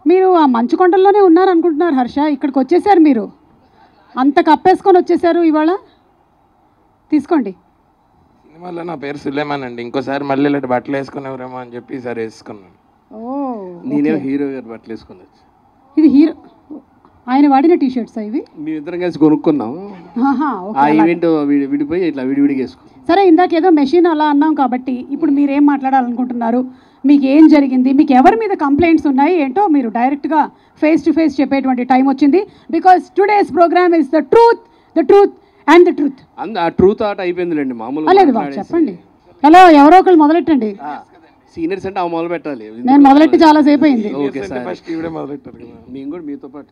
మీరు ఆ మంచుకొండల్లోనే ఉన్నారు అనుకుంటున్నారు హర్ష ఇక్కడికి వచ్చేసారు మీరు అంత కప్పేసుకొని వచ్చేసారు ఇవాళ తీసుకోండి సినిమాలో నా పేరు సులేమాన్ అండి ఇంకోసారి మళ్ళీ ఇలాంటి బట్టలు వేసుకునేవరేమో అని చెప్పి ఈసారి వేసుకున్నాను ఓ నేనే హీరో గారు బట్టలు వేసుకుని వచ్చి ఇది హీరో ఆయన వాడిన టీ షర్ట్స్ ఇవి మేమిద్దరం కలిసి కొనుక్కున్నాం ఆహా, ఓకే, ఆ అలాగే. ఈవెంట్ విడి- విడిపోయి ఇట్లా విడివిడిగా వేసుకున్నాం సరే ఇందాక ఏదో మెషిన్ అలా అన్నాం కాబట్టి ఇప్పుడు మీరు ఏం మాట్లాడాలనుకుంటున్నారు మీకు ఏం జరిగింది మీకు ఎవరి మీద కంప్లైంట్స్ ఉన్నాయి ఏంటో మీరు డైరెక్ట్గా ఫేస్ టు ఫేస్ చెప్పేటువంటి టైం వచ్చింది because today's programme is the truth the truth and the truth అంద ఆ ట్రూత్ ఆట అయిపోయిందిలేండి మామూలుగా లేదు బాబు మాట్లాడేసి. చెప్పండి హలో ఎవరో ఒకళ్ళు మొదలెట్టండి ఆ, సీనియర్స్ అంటే ఆ మొదలు పెట్టాలి నేను మొదలెట్టి చాలా సేపు అయింది ఓకే సార్ ఫస్ట్ ఇవిడే మొదలెట్టారు కదా మేము కూడా మీతో పాటు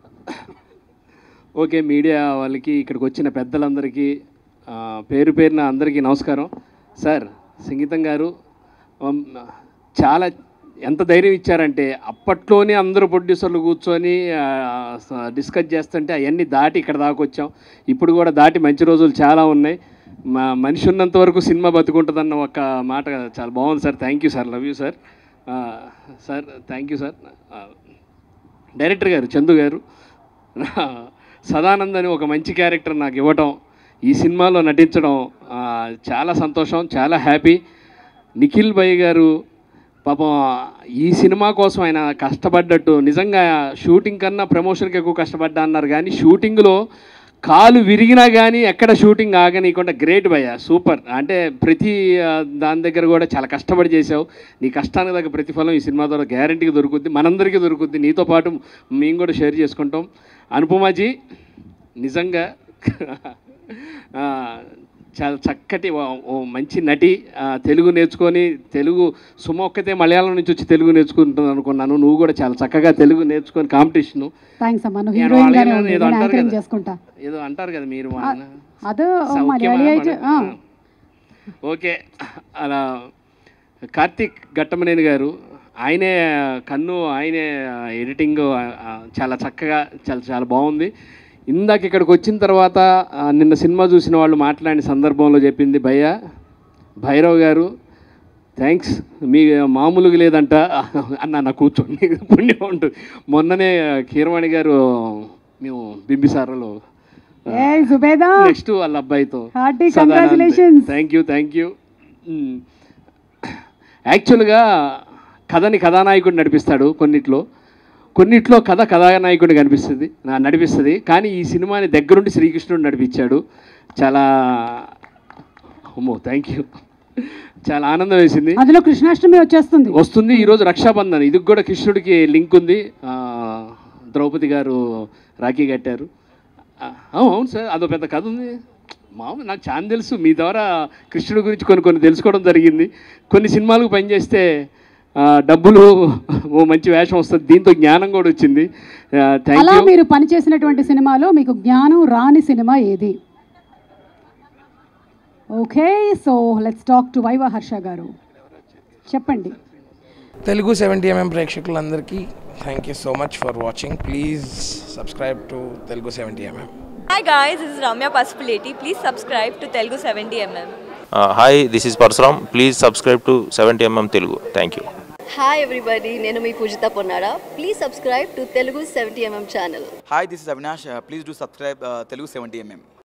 ఓకే మీడియా వాళ్ళకి ఇక్కడికి వచ్చిన పెద్దలందరికీ ఆ, పేరు పేరున అందరికీ నమస్కారం సార్ సంగీతం గారు ఉమ్, చాలా ఎంత ధైర్యం ఇచ్చారంటే అప్పట్లోనే అందరూ ప్రొడ్యూసర్లు కూర్చొని ఆ, స- డిస్కస్ చేస్తుంటే అవన్నీ దాటి ఇక్కడ దాకా వచ్చాం ఇప్పుడు కూడా దాటి మంచి రోజులు చాలా ఉన్నాయి మా మనిషి ఉన్నంత వరకు సినిమా బతుకుంటుందన్న ఒక మాట చాలా బాగుంది sir thank you sir love you sir ఆ, సార్ థ్యాంక్ యూ సార్ ఆ, డైరెక్టర్ గారు చందు గారు సదానంద్ అని ఒక మంచి క్యారెక్టర్ నాకు ఇవ్వటం ఈ సినిమాలో నటించడం ఆ, చాలా సంతోషం చాలా హ్యాపీ నిఖిల్ భయ్ గారు పాపం ఈ సినిమా కోసం ఆయన కష్టపడ్డట్టు నిజంగా షూటింగ్ కన్నా ప్రమోషన్కి ఎక్కువ కష్టపడ్డా అన్నారు కానీ షూటింగ్లో కాలు విరిగినా కానీ ఎక్కడ షూటింగ్ ఆగనీయకుండా గ్రేట్ భయ్య సూపర్ అంటే ప్రతి ఆ, దాని దగ్గర కూడా చాలా కష్టపడి చేసావు నీ కష్టానికి తగ్గ ప్రతిఫలం ఈ సినిమా ద్వారా గ్యారంటీగా దొరుకుద్ది మనందరికీ దొరుకుద్ది నీతో పాటు మేము కూడా షేర్ చేసుకుంటాం అనుపమాజీ నిజంగా ఆ, చాలా చక్కటి ఓ- ఓ మంచి నటి ఆ, తెలుగు నేర్చుకొని తెలుగు సుమ ఒక్కతే మలయాళం నుంచి వచ్చి తెలుగు నేర్చుకుంటుంది అనుకున్నాను నువ్వు కూడా చాలా చక్కగా తెలుగు నేర్చుకొని కాంపిటీషను థ్యాంక్స్ అమ్మా నువ్వు నేను హీరోయిన్ గానే వాళ్ళని ఉంది ఏదో నేను అంటారు యాంకరింగ్ కదా. చేసుకుంటా ఏదో అంటారు కదా మీరు ఆ, వాళ్ళ- అదో సౌఖ్యమా మలయాళీ అయితే ఆ. మన- ఓకే అలా కార్తీక్ ఘట్టమనేని గారు ఆయనే కన్ను ఆయనే ఎడిటింగ్ చాలా చక్కగా చాలా చాలా బాగుంది ఇందాక ఇక్కడికి వచ్చిన తర్వాత ఆ, నిన్న సినిమా చూసిన వాళ్ళు మాట్లాడిన సందర్భంలో చెప్పింది భయ్య భైరవ్ గారు థ్యాంక్స్ మీ మామూలుగా లేదంట అన్న నా కూర్చోండి పుణ్యం ఉంటుంది మొన్ననే కీరవాణి గారు మేము బింబిసారలో ఏ సుబేదా నెక్స్ట్ వాళ్ళ అబ్బాయితో Hearty congratulations. Thank you thank you యాక్చువల్గా కథని కథానాయకుడు నడిపిస్తాడు కొన్నిట్లో కొన్నిట్లో కథ కథానాయకుడు కనిపిస్తుంది నా- నడిపిస్తుంది కానీ ఈ సినిమాని దగ్గరుండి శ్రీకృష్ణుడు నడిపించాడు చాలా అమ్మో థ్యాంక్ యూ చాలా ఆనందం వేసింది అందులో కృష్ణాష్టమి వచ్చేస్తుంది వస్తుంది ఈరోజు రక్షాబంధన్ ఇది కూడా కృష్ణుడికి లింక్ ఉంది ఆ, ద్రౌపది గారు రాఖీ కట్టారు ఆ, అవును అవును సార్ అదో పెద్ద కథ ఉంది మామూలు నాకు చాలా తెలుసు మీ ద్వారా కృష్ణుడి గురించి కొన్ని కొన్ని తెలుసుకోవడం జరిగింది కొన్ని సినిమాలకు పనిచేస్తే ఆ, డబ్బులు ఓ మంచి వేషం వస్తుంది దీంతో జ్ఞానం కూడా వచ్చింది థ్యాంక్ అలా యూ మీరు పనిచేసినటువంటి సినిమాలో మీకు జ్ఞానం రాని సినిమా ఏది okay so let's talk to Viva Harsha garu చెప్పండి తెలుగు సెవెంటీ ఎంఎం ప్రేక్షకులందరికీ thank you so much for watching please subscribe to Telugu seventy MM Hi guys, this is Ramya Pasupuleti. Please subscribe to Telugu 70mm. Hi this is Parasuram please subscribe to seventy MM Telugu thank you hi everybody నేను మీ Poojitha Ponnada please subscribe to Telugu seventy MM channel Hi, this is Avinash. Uh, please do subscribe uh, Telugu 70mm.